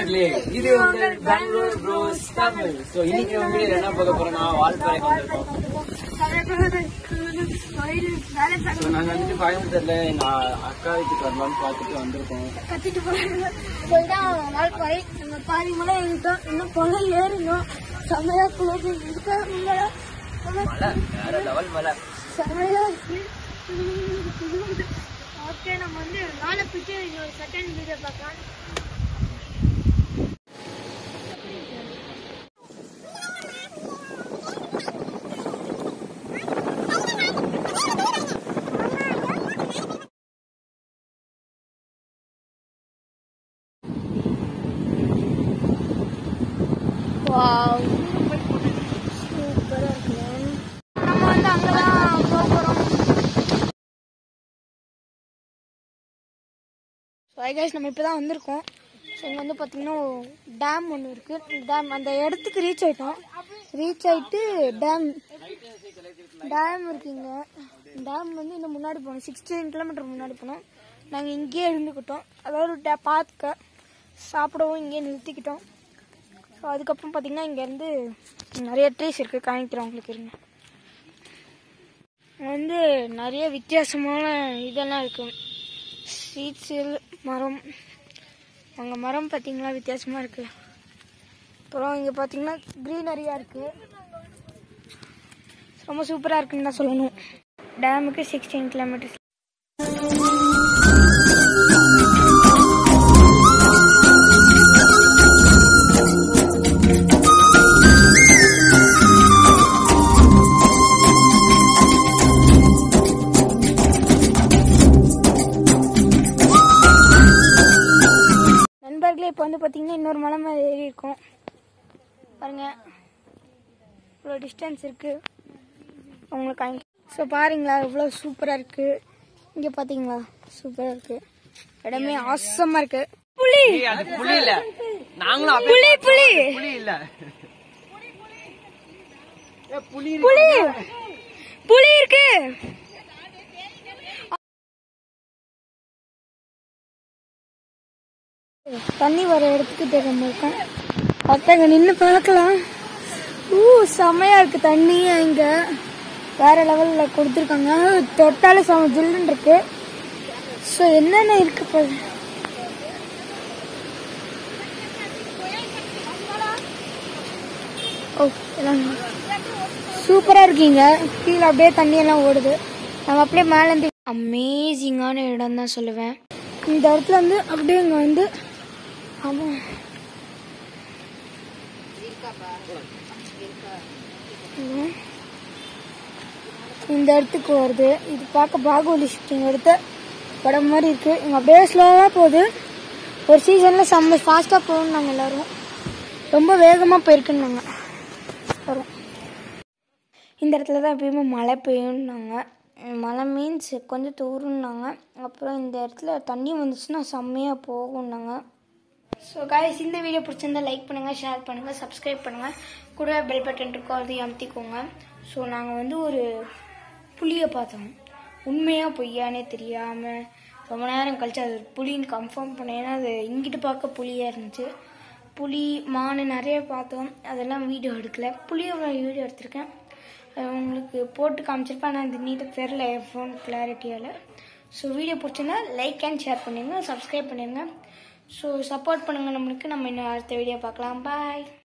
நண்பர்களே இது உங்கள் பெங்களூர் ப்ரோஸ் தமிழ் ஸோ இன்னைக்கு உங்க வீடியோ என்ன பார்க்க போறோம்னா வால்பாறைக்கு வந்திருக்கோம் ஸோ நாங்க வந்துட்டு கோயம்புத்தூர்ல எங்க அக்கா வீட்டுக்கு வரலாம்னு பார்த்துட்டு வந்திருக்கோம் கத்திட்டு போறாங்க போய்தான் வால்பாறை நம்ம பாதி மலை ஏறிட்டோம் இன்னும் கொலை ஏறணும் செமையா குளிர் இருக்க மலை வேற லெவல் மலை செமையா இருக்கு ஓகே நம்ம வந்து நாளை பிடிச்சி இன்னொரு செகண்ட் வீடியோ பார்க்கலாம் வாவ் சூப்பரா இருக்கு நம்ம வந்து அங்கதான் போக போறோம் ஸோ கைஸ் நம்ம இப்போ தான் வந்திருக்கோம் ஸோ இங்கே வந்து பார்த்தீங்கன்னா டேம் ஒன்று இருக்குது டேம் அந்த இடத்துக்கு ரீச் ஆயிட்டோம் ரீச் ஆயிட்டு டேம் டேம் இருக்குங்க டேம் வந்து இன்னும் முன்னாடி போகணும் சிக்ஸ்டீன் கிலோமீட்டர் முன்னாடி போனோம் நாங்கள் இங்கேயே இருந்துக்கிட்டோம் அதாவது டே பார்த்துக்க சாப்பிடவும் இங்கேயே நிறுத்திக்கிட்டோம் ஸோ அதுக்கப்புறம் பார்த்தீங்கன்னா இங்கேருந்து நிறைய ட்ரீஸ் இருக்குது காமிக்கிறேன் உங்களுக்கு இருங்க இங்க வந்து நிறைய வித்தியாசமான இதெல்லாம் இருக்குது சீட்ஸு மரம் அங்கே மரம் பார்த்தீங்களா வித்தியாசமாக இருக்குது அப்புறம் இங்கே பார்த்தீங்கன்னா க்ரீனரியாக இருக்குது ரொம்ப சூப்பராக இருக்குன்னு தான் சொல்லணும் டேமுக்கு சிக்ஸ்டீன் கிலோமீட்டர்ஸ் நண்பர்களே இப்போ வந்து பார்த்தீங்கன்னா இன்னொரு மலை மேலே ஏறி இருக்கோம் பாருங்க இவ்வளோ டிஸ்டன்ஸ் இருக்கு உங்களுக்கு காமி ஸோ பாருங்களா இவ்வளோ சூப்பராக இருக்கு இங்கே பார்த்தீங்களா சூப்பராக இருக்கு இடமே ஆசமாக இருக்கு புலி அது புலி இல்ல நாங்களும் புலி புலி புலி இல்ல புலி புலி புலி இருக்கு தண்ணி வர இடத்துக்கு தெரியாம இருக்கேன் ஒருத்தங்க நின்று பார்க்கலாம் ஊ செமையா இருக்கு தண்ணி இங்க வேற லெவல்ல கொடுத்துருக்காங்க தொட்டாலே செம ஜில்லுன்னு இருக்கு ஸோ என்னென்ன இருக்கு பாரு ஓ எல்லாம் சூப்பரா இருக்கீங்க கீழே அப்படியே தண்ணி எல்லாம் ஓடுது நம்ம அப்படியே மேல இருந்து அமேசிங்கான இடம் தான் சொல்லுவேன் இந்த இடத்துல வந்து அப்படியே இங்க வந்து ஆமா ம். இந்த இடத்துக்கு வருது இது பார்க்க பாகுபலி ஷூட்டிங் எடுத்த படம் மாதிரி இருக்கு இங்க அப்படியே ஸ்லோவா போகுது ஒரு சீசன்ல செம்ம ஃபாஸ்டா போகணும் நாங்க எல்லாரும் ரொம்ப வேகமா போயிருக்குன்னாங்க வரும் இந்த இடத்துல தான் எப்பயுமே மழை பெய்யும்னாங்க மழை மீன்ஸ் கொஞ்சம் தூருன்னாங்க அப்புறம் இந்த இடத்துல தண்ணி வந்துச்சுன்னா செம்மையாக போகும்னாங்க ஸோ காய்ஸ் இந்த வீடியோ பிடிச்சிருந்தா லைக் பண்ணுங்கள் ஷேர் பண்ணுங்கள் சப்ஸ்கிரைப் பண்ணுங்கள் கூடவே பெல் பட்டன் இருக்கும் அதையும் அமுத்திக்கோங்க ஸோ நாங்கள் வந்து ஒரு புளியை பார்த்தோம் உண்மையாக பொய்யானே தெரியாமல் ரொம்ப நேரம் கழிச்சு அது புலின்னு கன்ஃபார்ம் பண்ணேன் ஏன்னா அது இங்கிட்டு பார்க்க புலியாக இருந்துச்சு புலி மான் நிறைய பார்த்தோம் அதெல்லாம் வீடியோ எடுக்கல புளியோட வீடியோ எடுத்திருக்கேன் அது உங்களுக்கு போட்டு காமிச்சிருப்பேன் ஆனால் இது நீட்டாக தெரில என் ஃபோன் கிளாரிட்டியால் ஸோ வீடியோ பிடிச்சிருந்தா லைக் அண்ட் ஷேர் பண்ணிடுங்க சப்ஸ்கிரைப் பண்ணிடுங்க ஸோ சப்போர்ட் பண்ணுங்கள் நம்மளுக்கு நம்ம இன்னும் அடுத்த வீடியோ பார்க்கலாம் பாய்